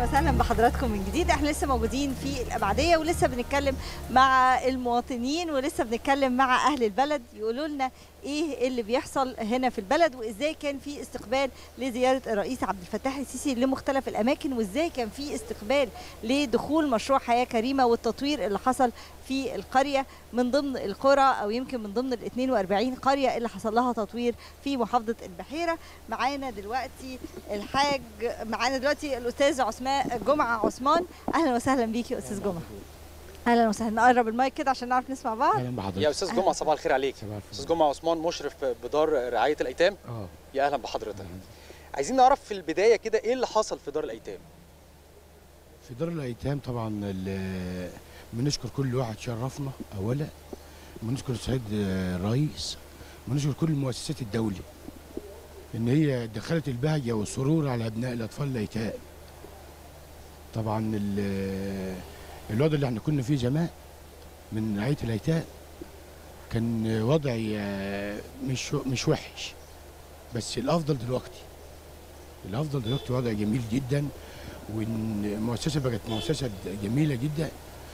وسهلا بحضراتكم من جديد احنا لسه موجودين في الابعديه ولسه بنتكلم مع المواطنين ولسه بنتكلم مع اهل البلد يقولوا لنا ايه اللي بيحصل هنا في البلد وازاي كان في استقبال لزياره الرئيس عبد الفتاح السيسي لمختلف الاماكن وازاي كان في استقبال لدخول مشروع حياه كريمه والتطوير اللي حصل في القريه من ضمن القرى او يمكن من ضمن ال 42 قريه اللي حصل لها تطوير في محافظه البحيره معانا دلوقتي الحاج معانا دلوقتي الاستاذ عثمان جمعه عثمان اهلا وسهلا بيك يا استاذ جمعه اهلا وسهلا نقرب المايك كده عشان نعرف نسمع بعض اهلا بحضرتك يا استاذ جمعه صباح الخير عليك صباح الفل. استاذ جمعه عثمان مشرف بدار رعايه الايتام اه يا اهلا بحضرتك عايزين نعرف في البدايه كده ايه اللي حصل في دار الايتام في دار الايتام طبعا ال- بنشكر كل واحد شرفنا اولا بنشكر السيد الرئيس بنشكر كل المؤسسات الدولة ان هي دخلت البهجه والسرور على ابناء الاطفال الايتام طبعا ال- الوضع اللي احنا كنا فيه زمان من رعايه الايتام كان وضع آه، مش مش وحش بس الافضل دلوقتي الافضل دلوقتي وضع جميل جدا والمؤسسه بقت مؤسسه جميله جدا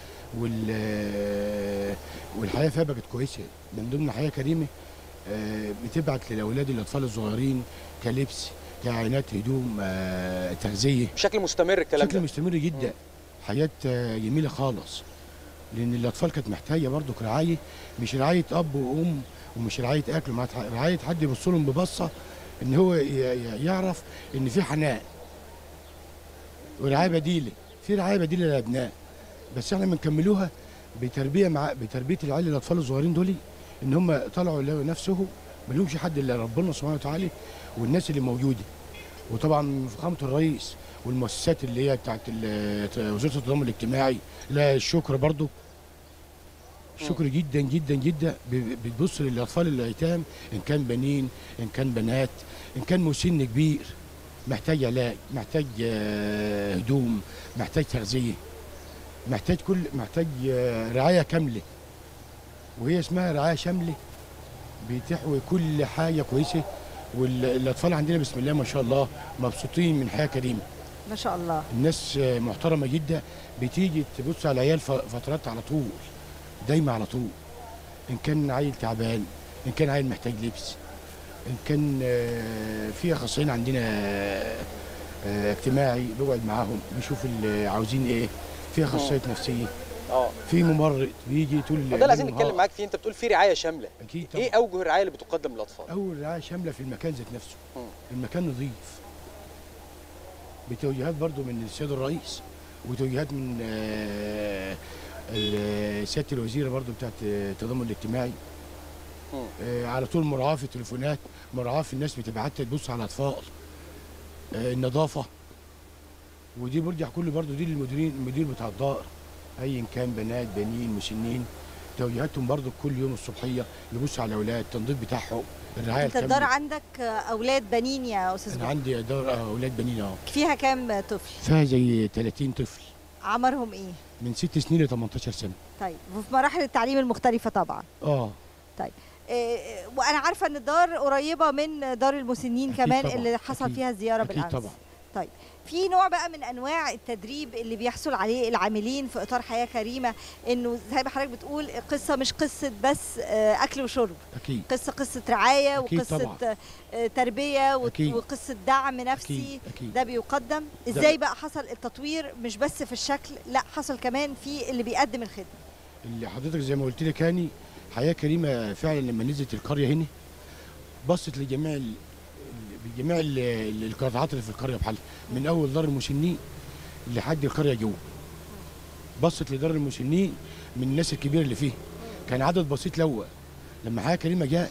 وال والحياه فيها بقت كويسه من ضمن حياه كريمه آه، بتبعت للاولاد الاطفال الصغيرين كلبس كعينات هدوم آه، تغذيه بشكل مستمر الكلام بشكل ده مستمر جدا حياه آه، جميله خالص لان الاطفال كانت محتاجه برضو رعايه مش رعايه اب وام ومش رعايه اكل مع رعايه حد يبص لهم ببصه ان هو ي- ي- يعرف ان في حنان ورعايه بديله في رعايه بديله للابناء بس احنا بنكملوها بتربيه مع بتربيه العيال الاطفال الصغيرين دول ان هم طلعوا لقوا نفسهم ما لهمش حد الا ربنا سبحانه وتعالى والناس اللي موجوده وطبعا فخامه الرئيس والمؤسسات اللي هي بتاعت ال- وزاره التضامن الاجتماعي لا الشكر برضو شكر جدا جدا جدا ب- بتبص للاطفال الايتام ان كان بنين ان كان بنات ان كان مسن كبير محتاج علاج محتاج آه، هدوم محتاج تغذيه محتاج كل محتاج آه، رعايه كامله وهي اسمها رعايه شامله بتحوي كل حاجه كويسه والاطفال عندنا بسم الله ما شاء الله مبسوطين من حياه كريمه ما شاء الله الناس آه، محترمه جدا بتيجي تبص على العيال ف- فترات على طول دايما على طول ان كان عيل تعبان ان كان عيل محتاج لبس ان كان آه، في اخصائيين عندنا آه، آه، اجتماعي بيقعد معاهم بيشوف اللي عاوزين ايه في اخصائيه نفسيه اه في ممرض بيجي طول ده اللي عايزين النهار. نتكلم معاك فيه انت بتقول في رعايه شامله اكيد طبعا ايه اوجه الرعايه اللي بتقدم للاطفال اول رعايه شامله في المكان ذات نفسه مم. المكان نظيف بتوجيهات برضو من السيد الرئيس وتوجيهات من آه، ال- سياده الوزيره برضو بتاعت التضامن الاجتماعي مم. آه، على طول مراعاه في التليفونات مراعاه في الناس بتبعت تبص على الاطفال آه، النظافه ودي برجع كله برضو دي للمديرين المدير بتاع الدار ايا كان بنات بنين مسنين توجيهاتهم برضو كل يوم الصبحيه يبص على الاولاد التنظيف بتاعهم الرعايه انت الدار الكامله عندك اولاد بنين يا استاذ انا جمعه عندي دار اولاد بنين اهو فيها كام طفل فيها زي 30 طفل عمرهم ايه من 6 سنين ل 18 سنه طيب وفي مراحل التعليم المختلفة طبعا اه إيه، وانا عارفه ان الدار قريبه من دار المسنين أكيد كمان طبعاً، اللي حصل أكيد، فيها الزياره اكيد بالامس طبعا طيب في نوع بقى من انواع التدريب اللي بيحصل عليه العاملين في اطار حياه كريمه انه زي ما حضرتك بتقول قصه مش قصه بس آه، اكل وشرب اكيد قصه قصه رعايه أكيد وقصه طبعاً. آه، تربيه وت- أكيد. وقصه دعم نفسي اكيد اكيد ده بيقدم ازاي بقى حصل التطوير مش بس في الشكل لا حصل كمان في اللي بيقدم الخدمه اللي حضرتك زي ما قلت لك هاني حياه كريمه فعلا لما نزلت القريه هنا بصت لجميع ال... بجميع ال- ال- القطاعات اللي في القريه بحالها من اول دار المسنين لحد القريه جوه بصت لدار المسنين من الناس الكبيره اللي فيها كان عدد بسيط الاول لما حياه كريمه جت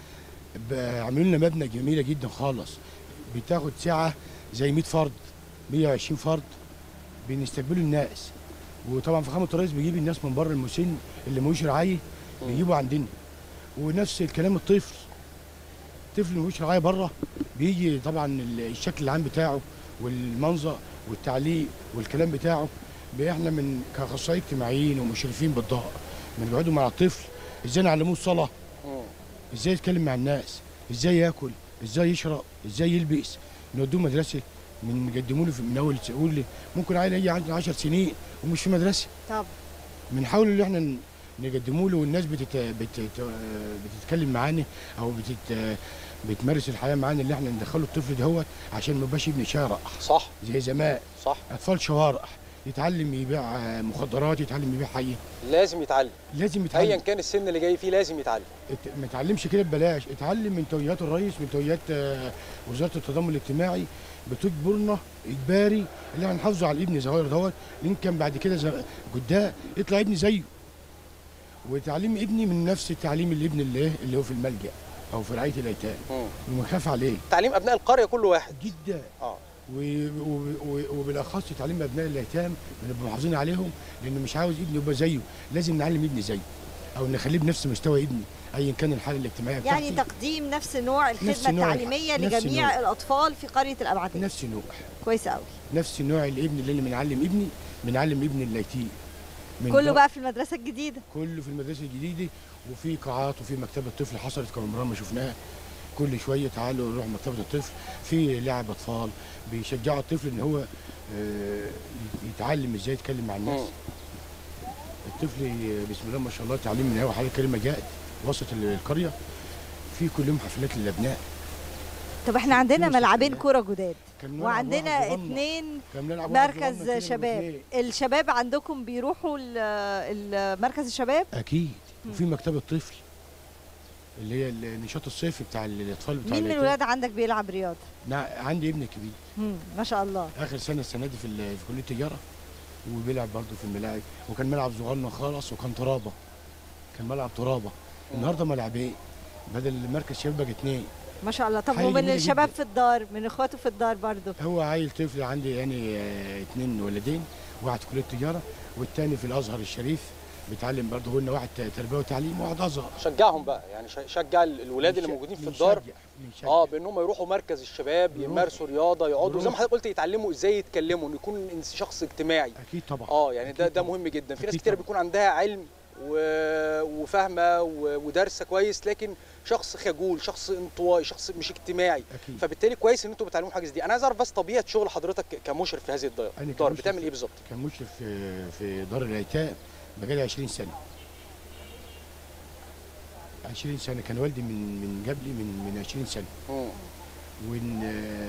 ب- عملوا لنا مبنى جميله جدا خالص بتاخد ساعه زي 100 فرد 120 فرد بنستقبلوا الناس وطبعا فخامه الرئيس بيجيب الناس من بره المسن اللي ملوش رعايه بيجيبوا عندنا ونفس الكلام الطفل الطفل اللي ملوش رعايه بره بيجي طبعا ال- الشكل العام بتاعه والمنظر والتعليق والكلام بتاعه بي- احنا من كاخصائيين اجتماعيين ومشرفين بالدار بنقعدوا مع الطفل ازاي نعلموه الصلاه مم. ازاي يتكلم مع الناس ازاي ياكل ازاي يشرب ازاي يلبس نودوه مدرسه من قدموا له في- من اول يقول لي ممكن عيل يجي عنده 10 سنين ومش في مدرسه طب بنحاول ان احنا ن- نقدمه له والناس بتت... بتت... بتتكلم معانا او بتت... بتمارس الحياه معانا اللي احنا ندخله الطفل دهوت عشان ما يبقاش ابن شارع صح زي زمان صح اطفال شوارع يتعلم يبيع آه، مخدرات يتعلم يبيع حيه لازم يتعلم لازم ايا يتعلم كان السن اللي جاي فيه لازم يتعلم ات- ما يتعلمش كده ببلاش اتعلم من توجيهات الرئيس من توجيهات آه، وزاره التضامن الاجتماعي بتجبرنا اجباري اللي احنا نحافظوا على الابن الصغير دوت يمكن بعد كده زي- قدام يطلع ابني زيه وتعليم ابني من نفس التعليم الابن اللي إيه؟ اللي هو في الملجا او في رعايه الايتام مم. ونخاف عليه تعليم ابناء القريه كل واحد جدا اه و- و- و- وبالاخص تعليم ابناء الايتام بنبقى محافظين عليهم لانه مش عاوز ابني يبقى زيه لازم نعلم ابني زيه او نخليه بنفس مستوى ابني ايا كان الحاله الاجتماعيه يعني بتاعتي تقديم نفس نوع الخدمه نفس نوع التعليميه نفس لجميع نوع. الاطفال في قريه الابعديه نفس نوع كويس قوي نفس نوع الابن اللي انا بنعلم ابني بنعلم ابني اللايتين من كله بر- بقى في المدرسه الجديده كله في المدرسه الجديده وفي قاعات وفي مكتبه طفل حصلت كمان ما شفناها كل شويه تعالوا نروح مكتبه الطفل في لعب اطفال بيشجعوا الطفل ان هو آه، يتعلم ازاي يتكلم مع الناس مم. الطفل بسم الله ما شاء الله تعليم من هو حاجه كلمه جاءت وسط القريه في كل يوم حفلات للابناء طب احنا عندنا في ملعبين مستشفيات. كوره جداد كان ملعب وعندنا واحد صغنن. اتنين كان بنلعب واحد صغنن مركز كده شباب واثنين. الشباب عندكم بيروحوا ال- ال- مركز الشباب اكيد وفي مكتبه طفل اللي هي النشاط الصيفي بتاع الاطفال بتاع مين من الأيتام. الولاد عندك بيلعب رياضه نع- عندي ابن كبير مم. ما شاء الله اخر سنه السنه دي في, ال- في كليه التجاره وبيلعب برضه في الملاعب وكان ملعب صغنن خالص وكان ترابه كان ملعب ترابه النهارده ملعبين بدل مركز شباب بقى اتنين ما شاء الله طب حاجة ومن جميلة الشباب جداً. في الدار من اخواته في الدار برضو هو عيل طفل عندي يعني آه، اتنين ولدين واحد في كليه التجاره والتاني في الازهر الشريف بيتعلم برضه قلنا واحد تربيه وتعليم وواحد ازهر شجعهم بقى يعني ش- شجع الولاد اللي بنش- موجودين في بنشجع- الدار بنشجع. اه بانهم يروحوا مركز الشباب يروحوا. يمارسوا رياضه يقعدوا زي ما يروحوا. حضرتك قلت يتعلموا ازاي يتكلموا انه يكون إنس- شخص اجتماعي اكيد طبعا اه يعني ده أكيد ده طبعاً. مهم جدا في ناس أكيد كتير طبعاً. بيكون عندها علم و- وفاهمه و- ودارسه كويس لكن شخص خجول شخص انطوائي شخص مش اجتماعي اكيد فبالتالي كويس ان انتوا بتعلموا حاجه زي دي انا عايز اعرف بس طبيعه شغل حضرتك كمشرف في هذه الدار أنا الدار كمشرف بتعمل في- ايه بالظبط كان مشرف في في دار الايتام بقالي 20 سنه 20 سنه كان والدي من من قبلي من من 20 سنه مم. وان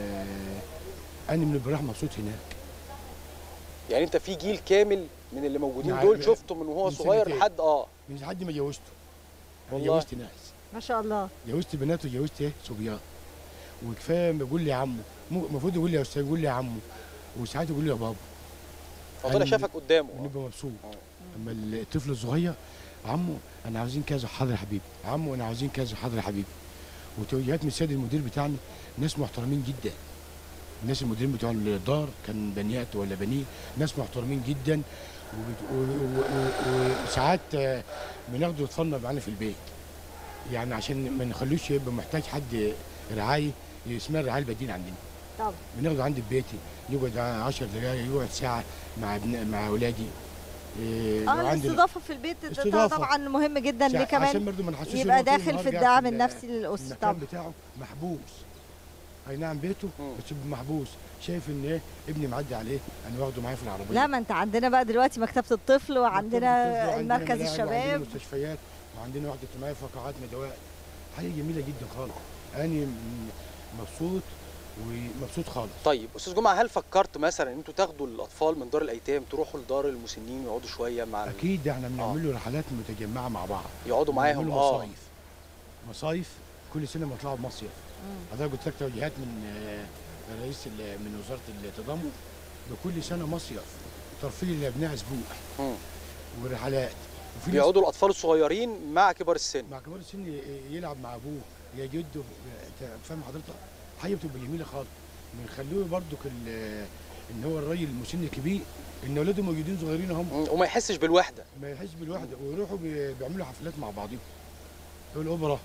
آه، انا من البراح مبسوط هناك يعني انت في جيل كامل من اللي موجودين نعم. دول شفته من وهو من صغير سنتين. لحد اه من لحد ما جوزته انا والله. جوزت ناس ما شاء الله جوزت بنات وجوزت ايه صبيان وكفايه ما يقول لي يا عمو مو- المفروض يقول لي يا استاذ يقول لي يا عمو وساعات يقول لي يا بابا فطلع أنا- شافك قدامه آه. ونبقى مبسوط آه. اما الطفل الصغير عمو انا عاوزين كذا حاضر يا حبيبي عمو انا عاوزين كذا حاضر يا حبيبي وتوجيهات من السيد المدير بتاعنا ناس محترمين جدا الناس المديرين بتوع الدار كان بنيات ولا بنين ناس محترمين جدا وبت- و- و- و- وساعات آه، بناخده اطفالنا معانا في البيت يعني عشان ما نخلوش يبقى محتاج حد رعايه اسمها الرعايه البديل عندنا طب بناخده عندي في بيتي يقعد 10 دقائق يقعد ساعه مع ابن مع اولادي إيه لو اه عندي الاستضافه في البيت ده- ده استضافة. طبعا مهم جدا ليه عشان كمان برضه ما نحسسش إن يبقى هو طول داخل النهار في قاعد الدعم ال- النفسي للاسره المكان طبعا بتاعه محبوس اي نعم بيته مم. بس يبقى محبوس شايف ان ايه ابني معدي عليه انا واخده معايا في العربيه لا ما انت عندنا بقى دلوقتي مكتبه الطفل وعندنا وعندنا المركز ملاعب وعندنا الشباب مستشفيات وعندنا وحده حمايه فقاعات ندوات حاجه جميله جدا خالص انا م- مبسوط ومبسوط خالص طيب استاذ جمعه هل فكرت مثلا ان انتوا تاخدوا الاطفال من دار الايتام تروحوا لدار المسنين ويقعدوا شويه مع ال- اكيد ده احنا بنعمل له رحلات متجمعه مع بعض يقعدوا معاهم بنعمل اه مصايف مصايف كل سنه بنطلعوا بمصيف حضرتك قلت لك توجيهات من آه، رئيس ال- من وزاره التضامن بكل سنه مصيف ترفيه للابناء اسبوع مم. ورحلات وفي ناس بيقعدوا الاطفال الصغيرين مع كبار السن مع كبار السن ي- يلعب مع ابوه يا جده أنت فاهم حضرتك حاجه بتبقى جميله خالص بنخلوه برضك ال- ان هو الراجل المسن الكبير ان اولاده موجودين صغيرين هم مم. وما يحسش بالوحده ما يحس بالوحده ويروحوا بي- بيعملوا حفلات مع بعضهم الاوبرا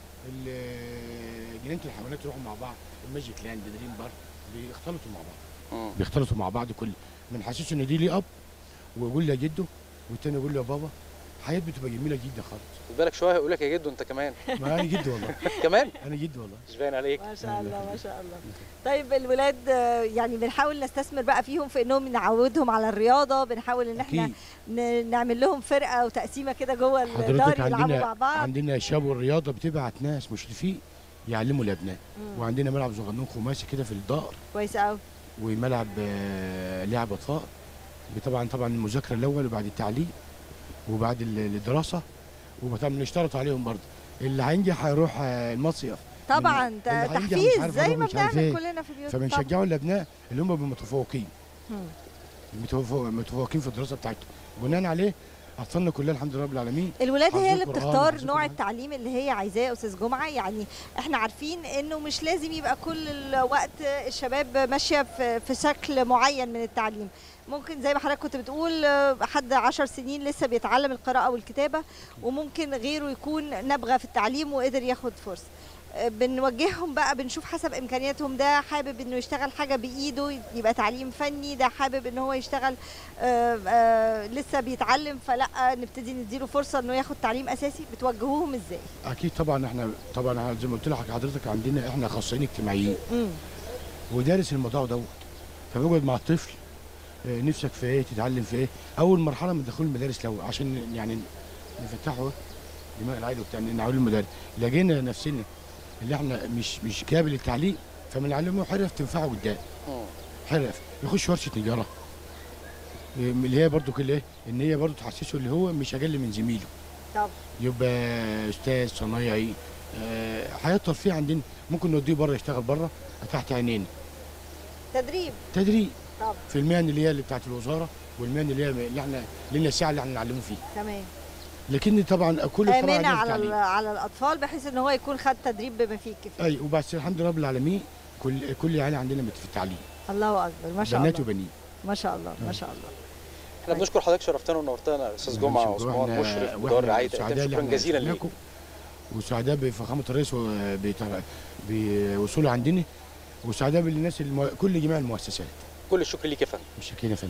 ال- جنينه الحيوانات يروحوا مع بعض الماجيك لاند دريم بارك بيختلطوا مع بعض مم. بيختلطوا مع بعض كل بنحسسه ان دي ليه اب ويقول لي يا جده والتاني يقول له يا بابا حياه بتبقى جميله جدا خالص خد بالك شويه هيقول لك يا جدو انت كمان ما انا جد والله كمان انا جد والله مش باين عليك ما شاء الله ما شاء الله طيب الولاد آه، يعني بنحاول نستثمر بقى فيهم في انهم نعودهم على الرياضه بنحاول ان احنا اكيد ن- نعمل لهم فرقه وتقسيمه كده جوه حضرتك الدار يلعبوا مع عندنا بعض عندنا شاب الرياضه بتبعت ناس مشرفين يعلموا الابناء مم. وعندنا ملعب صغنون خماسي كده في الدار كويس قوي وملعب آه، لعب اطفال طبعا طبعا المذاكره الاول وبعد التعليم وبعد ال- الدراسه وطبعا بنشترط عليهم برضه اللي هينجح هيروح آه، المصيف طبعا اللي ت- هينجح مش تحفيز عارف زي هيروح ما مش عارف بنعمل إيه. كلنا في البيوت طبعاً. فبنشجعوا الابناء اللي هم متفوقين مم. متفوق- متفوقين في الدراسه بتاعتهم بناء عليه اطفالنا كلها الحمد لله رب العالمين الولاد هي حافظين اللي القرآن بتختار وحافظين نوع كل حاجة. التعليم اللي هي عايزاه يا استاذ جمعه يعني احنا عارفين انه مش لازم يبقى كل الوقت الشباب ماشيه في في شكل معين من التعليم ممكن زي ما حضرتك كنت بتقول آه، حد عشر سنين لسه بيتعلم القراءه والكتابه وممكن غيره يكون نبغى في التعليم وقدر ياخد فرصه آه، بنوجههم بقى بنشوف حسب امكانياتهم ده حابب انه يشتغل حاجه بايده يبقى تعليم فني ده حابب ان هو يشتغل آه، آه، لسه بيتعلم فلا نبتدي نديله فرصه انه ياخد تعليم اساسي بتوجهوهم ازاي اكيد طبعا احنا طبعا زي ما قلت لك حضرتك عندنا احنا اخصائيين اجتماعيين امم ودارس الموضوع دوت فبقعد مع الطفل آه، نفسك في ايه تتعلم في ايه اول مرحله من دخول المدارس لو عشان يعني نفتحه دماغ العيل وبتاع نعلم المدارس لقينا نفسنا اللي احنا مش مش قابل للتعليم فبنعلمه حرف تنفعه قدام مم. حرف يخش ورشه نجاره إيه، اللي هي برضو كل ايه ان هي برضو تحسسه اللي هو مش اقل من زميله طب يبقى استاذ صنايعي آه، حياه ترفيه عندنا ممكن نوديه بره يشتغل بره تحت عينينا تدريب تدريب طب في المهن اللي هي اللي بتاعت الوزاره والمهن اللي هي اللي احنا لنا الساعه اللي احنا نعلمه فيها تمام لكن طبعا كل طبعا امنه عندنا على تعليم. ال- على الاطفال بحيث ان هو يكون خد تدريب بما فيه الكفايه اي وبس الحمد لله رب العالمين كل كل العيال عندنا مت- في التعليم الله اكبر ما شاء بنات الله وبنين ما شاء الله ما شاء الله احنا بنشكر حضرتك شرفتنا ونورتنا يا استاذ جمعه عثمان مشرف بدار رعايه الايتام شكرا جزيلا ليك وسعداء بفخامه الرئيس وبتر- بوصوله عندنا وسعداء بالناس المو... كل جميع المؤسسات كل الشكر ليك يا فندم مش كده